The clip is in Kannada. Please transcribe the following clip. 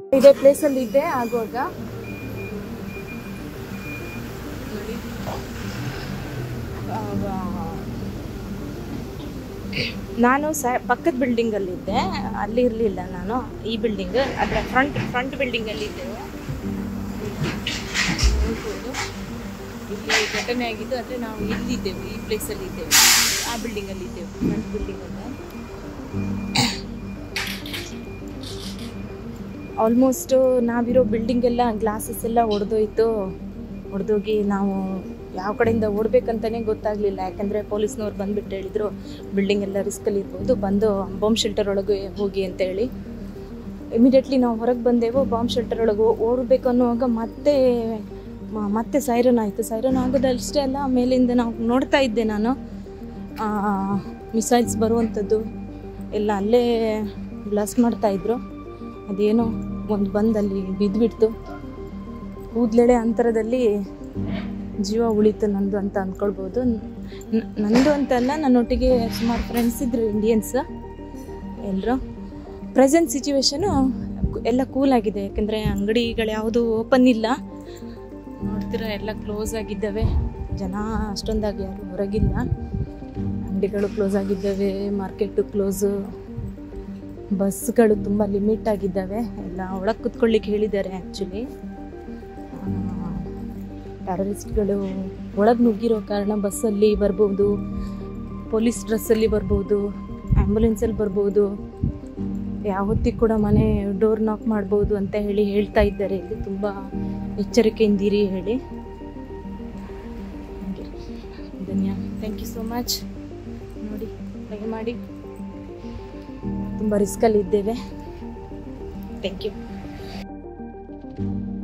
ಇದೇ ಪ್ಲೇಸಲ್ಲಿ ಇದ್ದೆ ಆಗುವಾಗ ನೋಡಿ ನಾನು ಸ ಪಕ್ಕದ ಬಿಲ್ಡಿಂಗಲ್ಲಿದ್ದೆ ಅಲ್ಲಿ ಇರಲಿಲ್ಲ ನಾನು ಈ ಬಿಲ್ಡಿಂಗ್ ಅದರ ಫ್ರಂಟ್ ಫ್ರಂಟ್ ಬಿಲ್ಡಿಂಗಲ್ಲಿ ಇದ್ದೆವು ನೋಡ್ಬೋದು ಇಲ್ಲಿ ಘಟನೆ ಆಗಿದ್ದು ಅಂದರೆ ನಾವು ಇಲ್ಲಿದ್ದೆವು ಈ ಪ್ಲೇಸಲ್ಲಿ ಇದ್ದೇವೆ ಆ ಬಿಲ್ಡಿಂಗಲ್ಲಿ ಇದ್ದೆವು ಫ್ರಂಟ್ ಬಿಲ್ಡಿಂಗಲ್ಲಿ ಆಲ್ಮೋಸ್ಟ್ ನಾವಿರೋ ಬಿಲ್ಡಿಂಗ್ ಎಲ್ಲ ಗ್ಲಾಸಸ್ ಎಲ್ಲ ಒಡೆದೋಯ್ತು ಒಡೆದೋಗಿ ನಾವು ಯಾವ ಕಡೆಯಿಂದ ಓಡಬೇಕಂತಲೇ ಗೊತ್ತಾಗಲಿಲ್ಲ ಯಾಕಂದರೆ ಪೊಲೀಸ್ನವ್ರು ಬಂದುಬಿಟ್ಟು ಹೇಳಿದರು ಬಿಲ್ಡಿಂಗ್ ಎಲ್ಲ ರಿಸ್ಕಲ್ಲಿ ಇರ್ಬೋದು ಬಂದು ಬಾಂಬ್ ಶೆಲ್ಟರ್ ಒಳಗೆ ಹೋಗಿ ಅಂತ ಹೇಳಿ ಇಮಿಡಿಯೇಟ್ಲಿ ನಾವು ಹೊರಗೆ ಬಂದೆವು ಬಾಂಬ್ ಶೆಲ್ಟರ್ ಒಳಗೆ ಓಡಬೇಕು ಅನ್ನುವಾಗ ಮತ್ತೆ ಮ- ಮತ್ತೆ ಸೈರನ್ ಆಯಿತು ಸೈರನ್ ಆಗೋದಷ್ಟೇ ಅಲ್ಲ ಮೇಲಿಂದ ನಾವು ನೋಡ್ತಾ ಇದ್ದೆ ನಾನು ಮಿಸೈಲ್ಸ್ ಬರುವಂಥದ್ದು ಎಲ್ಲ ಅಲ್ಲೇ ಬ್ಲಾಸ್ಟ್ ಮಾಡ್ತಾಯಿದ್ರು ಅದೇನೋ ಒಂದು ಬಂದಲ್ಲಿ ಬಿದ್ದುಬಿಡ್ತು ಕೂದಲೆಳೆ ಅಂತರದಲ್ಲಿ ಜೀವ ಉಳಿತು ನಂದು ಅಂತ ಅಂದ್ಕೊಳ್ಬೋದು ನ- ನಂದು ಅಂತಲ್ಲ ನನ್ನೊಟ್ಟಿಗೆ ಸುಮಾರು ಫ್ರೆಂಡ್ಸ್ ಇದ್ದರು ಇಂಡಿಯನ್ಸ್ ಎಲ್ಲರೂ ಪ್ರೆಸೆಂಟ್ ಸಿಚುವೇಶನು ಎಲ್ಲ ಕೂಲ್ ಆಗಿದೆ ಯಾಕಂದರೆ ಅಂಗಡಿಗಳು ಯಾವುದು ಓಪನ್ ಇಲ್ಲ ನೋಡ್ತೀರ ಎಲ್ಲ ಕ್ಲೋಸ್ ಆಗಿದ್ದಾವೆ ಜನ ಅಷ್ಟೊಂದಾಗಿ ಯಾರು ಹೊರಗಿಲ್ಲ ಅಂಗಡಿಗಳು ಕ್ಲೋಸ್ ಆಗಿದ್ದಾವೆ ಮಾರ್ಕೆಟು ಕ್ಲೋಸು ಬಸ್ಗಳು ತುಂಬ ಲಿಮಿಟ್ ಆಗಿದ್ದಾವೆ ಎಲ್ಲ ಒಳಗೆ ಕುತ್ಕೊಳ್ಳಿಕ್ಕೆ ಹೇಳಿದ್ದಾರೆ ಆ್ಯಕ್ಚುಲಿ ಟೆರರಿಸ್ಟ್ಗಳು ಒಳಗೆ ನುಗ್ಗಿರೋ ಕಾರಣ ಬಸ್ಸಲ್ಲಿ ಬರ್ಬೋದು ಪೊಲೀಸ್ ಡ್ರೆಸ್ಸಲ್ಲಿ ಬರ್ಬೋದು ಆ್ಯಂಬುಲೆನ್ಸಲ್ಲಿ ಬರ್ಬೋದು ಯಾವತ್ತಿಗೆ ಕೂಡ ಮನೆ ಡೋರ್ ನಾಕ್ ಮಾಡ್ಬೋದು ಅಂತ ಹೇಳಿ ಹೇಳ್ತಾ ಇದ್ದಾರೆ ಇಲ್ಲಿ ತುಂಬ ಎಚ್ಚರಿಕೆಯಿಂದಿರಿ ಹೇಳಿ ಹಾಗೆ ಧನ್ಯ ಥ್ಯಾಂಕ್ ಯು ಸೋ ಮಚ್ ನೋಡಿ ದಯಮಾಡಿ ತುಂಬ ರಿಸ್ಕಲ್ಲಿ ಇದ್ದೇವೆ ಥ್ಯಾಂಕ್ ಯು